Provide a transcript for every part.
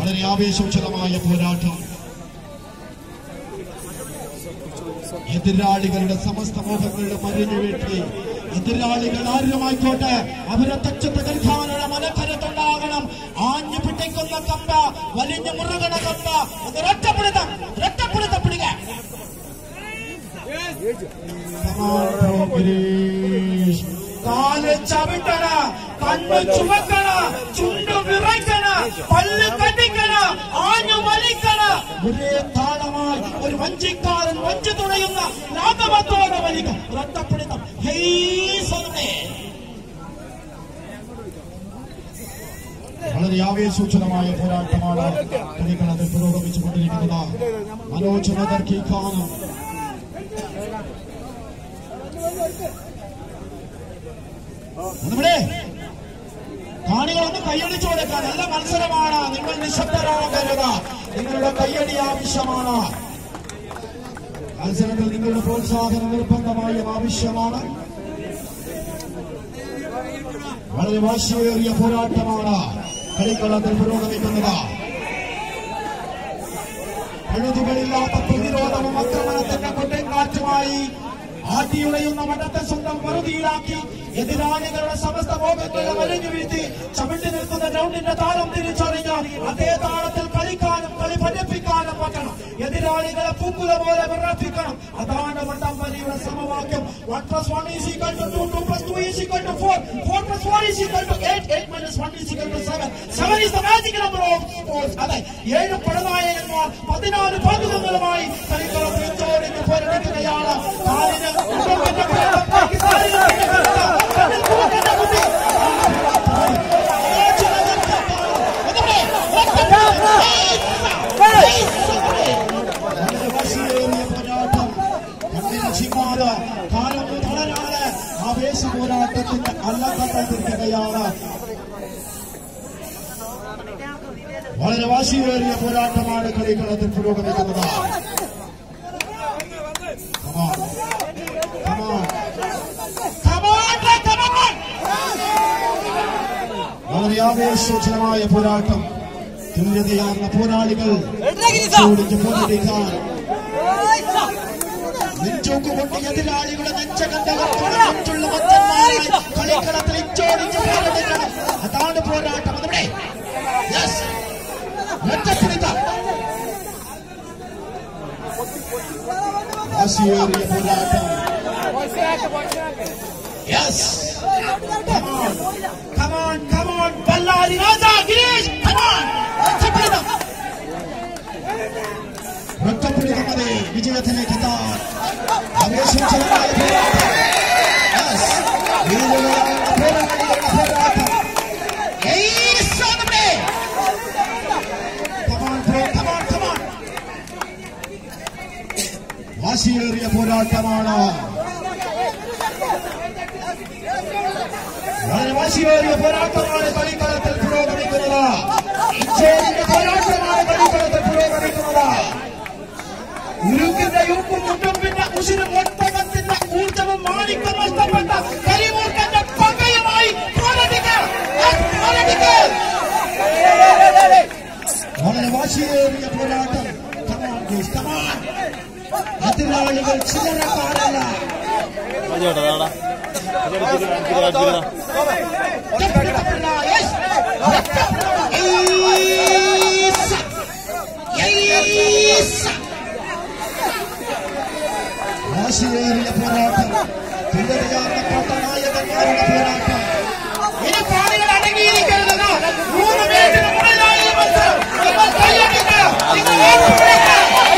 വളരെ ആവേശോജ്വലമായ പോരാട്ടം എതിരാളികളുടെ സമസ്ത മോഹങ്ങളുടെ മരിഞ്ഞു വീട്ടി എതിരാളികൾ ആരുമായിക്കോട്ടെ അവരെ തച്ചു തകർക്കാനുള്ള മനക്കരുത്തുണ്ടാകണം ആഞ്ഞു പിടിക്കുന്ന കമ്പ വലിഞ്ഞു മുറുകണ കമ്പ ഒന്ന് ഒറ്റപ്പെടുത്തം ഒറ്റപ്പെടുത്തപ്പെടുക കാല് ചവിട്ടണ കണ്ണ് ചുവക്കണ ചുണ്ട് വിറയ്ക്കണ പല്ല് കടിക്കണ ആഞ്ഞു വലിക്കണ ഒരേ താളമായി ഒരു വഞ്ചിക്കാരൻ വഞ്ചി തുണയുന്ന ലാഘവത്തോടെ വലിക ഒരൊറ്റപ്പെടുത്തം ഹെയ് സ്വന്തേ വളരെ ആവേശോജ്വലമായ പോരാട്ടമാണ് കളിക്കളത്തിൽ പുരോഗമിച്ചുകൊണ്ടിരിക്കുന്നത് മനോജ് നഗർ കി ഖാനും നമ്മുടെ കാണികളൊന്ന് കൈയടിച്ചു കൊടുക്കുക നല്ല മത്സരമാണ് നിങ്ങൾ നിശബ്ദരാകരുത് നിങ്ങളുടെ കൈയടി ആവശ്യമാണ് മത്സരത്തിൽ നിങ്ങളുടെ പ്രോത്സാഹനം നിർബന്ധമായും ആവശ്യമാണ് വളരെ വാശിയേറിയ പോരാട്ടമാണ് കളിക്കളത്തിൽ പുരോഗമിക്കുന്നത് പഴുതുകളില്ലാത്ത പ്രതിരോധവും ആക്രമണത്തിന്റെ കൊണ്ടേക്കാറ്റുമായി ആട്ടിയുളയുന്ന മഠത്തെ സ്വന്തം വെറുതിയിലാക്കി എതിരാളികളുടെ സമസ്ത മോഹങ്ങളെ വലിഞ്ഞു വീഴ്ത്തി ചവിട്ടി നിൽക്കുന്ന ഗ്രൗണ്ടിന്റെ താളം തിരിച്ചറിഞ്ഞ് അതേ താളത്തിൽ കളിക്കാനും കളി പഠിപ്പിക്കാനും പറ്റണം എതിരാളികളെ പൂക്കുല പോലെ വിറപ്പിക്കണം അതാണ് വട്ടംവലിയുടെ സമവാക്യം one plus one is equal to two two plus two is equal to four four plus four is equal to eight eight minus one is equal to seven seven is the magic number of sports അതെ ഏഴ് പടനായകന്മാർ പതിനാല് പതിനൊന്നുകളുമായി കളിക്കളത്തിൽ ചോടിന് പോരടിക്കുകയാണ് കാലിന് ഉടമ്പന്റെ കരുത്ത്, കാലിന് പിന്നെ കരുത്ത്, കണ്ണിൽ കുറുക്കന്റെ കുട്ടി. ഒന്നുകൂടെ, ഒറ്റപ്പെടുത്ത്. വളരെ വാശിയേറിയ പോരാട്ടം കണ്ണിന് ചിമ്മാതെ കാലം തളരാതെ ആവേശ പോരാട്ടത്തിന്റെ അല്ലത്തത്തെ തീർക്കുകയാണ് വളരെ വാശിയേറിയ പോരാട്ടമാണ് കളിക്കളത്തിൽ പുരോഗമിക്കുന്നത് Come on. Come on. Come on, come on. വളരെ ആവേശോജ്വലമായ പോരാട്ടം തുല്യതയാർന്ന പോരാളികൾ ചോടിക്ക് പോരടിക്കാൻ നെഞ്ചോക്ക് കൊണ്ട് എതിരാളികളുടെ നെഞ്ചകന്തകർത്തുള്ള നെഞ്ചുള്ള മച്ചന്മാരായി കളിക്കളത്തിൽ ഇച്ചോടിച്ച് പോരടിക്കണം അതാണ് പോരാട്ടം അതവിടെ യെസ് ഒറ്റപ്പിടിത്തം വാശിയേറിയ പോരാട്ടം yes come on come on come on Bellary Raja Girish come on ഒറ്റപ്പിടിത്തം ഒറ്റപ്പിടിത്തം മതി വിജയത്തിലേക്ക് എത്താൻ ആവേശോജ്വലമായ പോരാട്ടം യെസ് വീരനായ പോരാളികളുടെ പോരാട്ടം യെസ് നമ്മുടെ കമോൺ ബ്രോ കമോൺ കമോൺ വാശിയേറിയ പോരാട്ടമാണ് വളരെ വാശിയേറിയ പോരാട്ടമാണ് കളിക്കളത്തിൽ പുരോഗമിക്കുന്നത് ഇച്ചേരിന്റെ പോരാട്ടമാണ് കളിക്കളത്തിൽ പുരോഗമിക്കുന്നത് ഉരുക്കിന്റെ യൂപ്പും മുട്ടുമ്പിന്റെ ഉശിരും ഒട്ടകത്തിന്റെ ഊർജവും മാണിക്കം നഷ്ടപ്പെട്ട കരിമൂർക്കന്റെ പകയുമായി പോരാടിക്ക് പോരാടിക്ക് വളരെ വാശിയേറിയ പോരാട്ടം കമാൻ ഗൈസ് കമാൻ എതിരാളികൾ ചില്ലറക്കാരല്ല ഒറ്റപ്പെടുത്തപ്പെടില്ല. Yes. Yes. Yes. വാശിയേറിയ പോരാട്ടം തുല്യതയാർന്ന പട്ടനായകന്മാരുടെ പോരാട്ടം ഇനി പാണികൾ അടങ്ങിയിരിക്കരുത് മൂന്ന് പേരിന് മുകളിലായി ഈ മത്സരം നിങ്ങൾ കൈയടിക്കുക നിങ്ങൾ ഏറ്റുപിടിക്കുക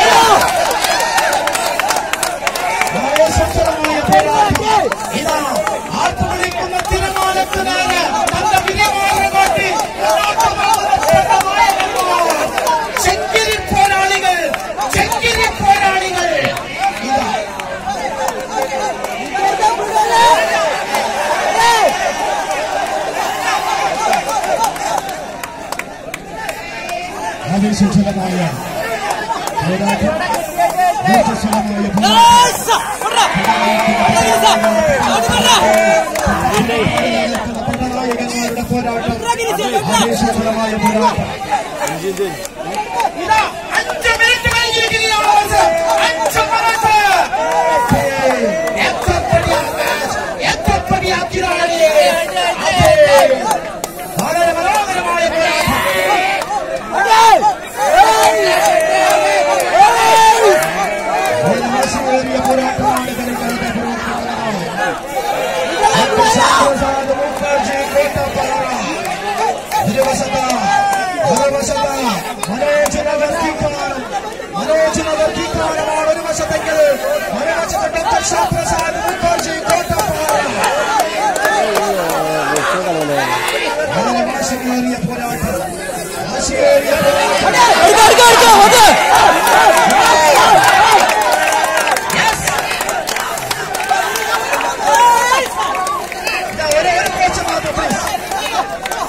ആവേശകരമായ പോരാട്ടം ഇതാ ആർപ്പുവിളിക്കുന്ന തിരമാലക്ക് നേരെ തന്റെ വിലമാല കാട്ടി മുന്നോട്ട് പോകുന്ന പോരാളികൾ. ചെങ്കിരി പോരാളികൾ ചെങ്കിരി പോരാളികൾ ഇതാ ആവേശജലമായ പോരാട്ടം ഊർജ്ജസ്വലമായ പോരാട്ടം പടനായകന്മാരുടെ പോരാട്ടം ആവേശജലമായ പോരാട്ടം ഇതാ അഞ്ച് മിനിറ്റ് കഴിഞ്ഞിരിക്കുകയാണ് മത്സരം. അഞ്ച് മിനിറ്റ്. എത്ര പടിയാക്കി എത്ര പടിയാക്കിയതാണ് അതെ. വളരെ മനോഹരമായ പോരാട്ടം. ഒരു വാശിയേറിയ പോരാട്ടമാണ് കളിക്കളത്തിൽ പ്രവർത്തിക്കുന്നത് മുഖർജി കോട്ടപ്പാറ ഇരുവശത്ത മറുവശത്ത മനോജ് നഗർ കീക്കാനം മനോജ് നഗർ കീക്കാനമാണ് ഒരു വശത്തെങ്കിൽ മറുവശത്ത് ഡോക്ടർ ശ്യാപ്രസാദ് മുഖർജി കോട്ടപ്പാറ വളരെ വാശിയേറിയ പോരാട്ടം വാശിയേറിയ പോരാട്ടം ഇതാ ഒരേ ഒരു കോച്ച് മാത്രം please.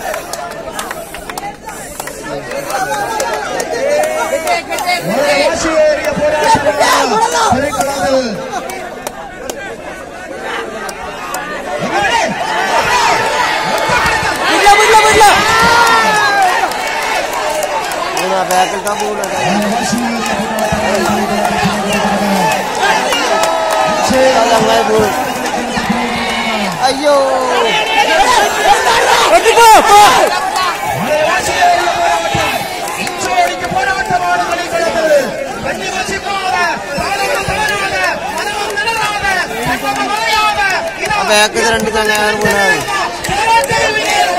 വളരെ വാശിയേറിയ പോരാട്ടമാണ് കളിക്കളത്തിൽ എങ്ങനെ? ബാക്കിൽ പോകില്ല വളരെ വാശിയേറിയ അങ്ങനെ പോകും അയ്യോ വളരെ വാശിയേറിയ പോരാട്ടം ഇഞ്ചോടിക്ക് പോരാട്ടമാണ് കളിക്കളത്തിൽ കണ്ണിമച്ചിപ്പോതെ താഴോട്ട് തളരാതെ മനമം നിലറാതെ കണ്ണമ മറയാതെ ഇതാ ബാക്കിൽ രണ്ട് ചങ്ങായി പോയി പോരാട്ടത്തിൽ വിജയം.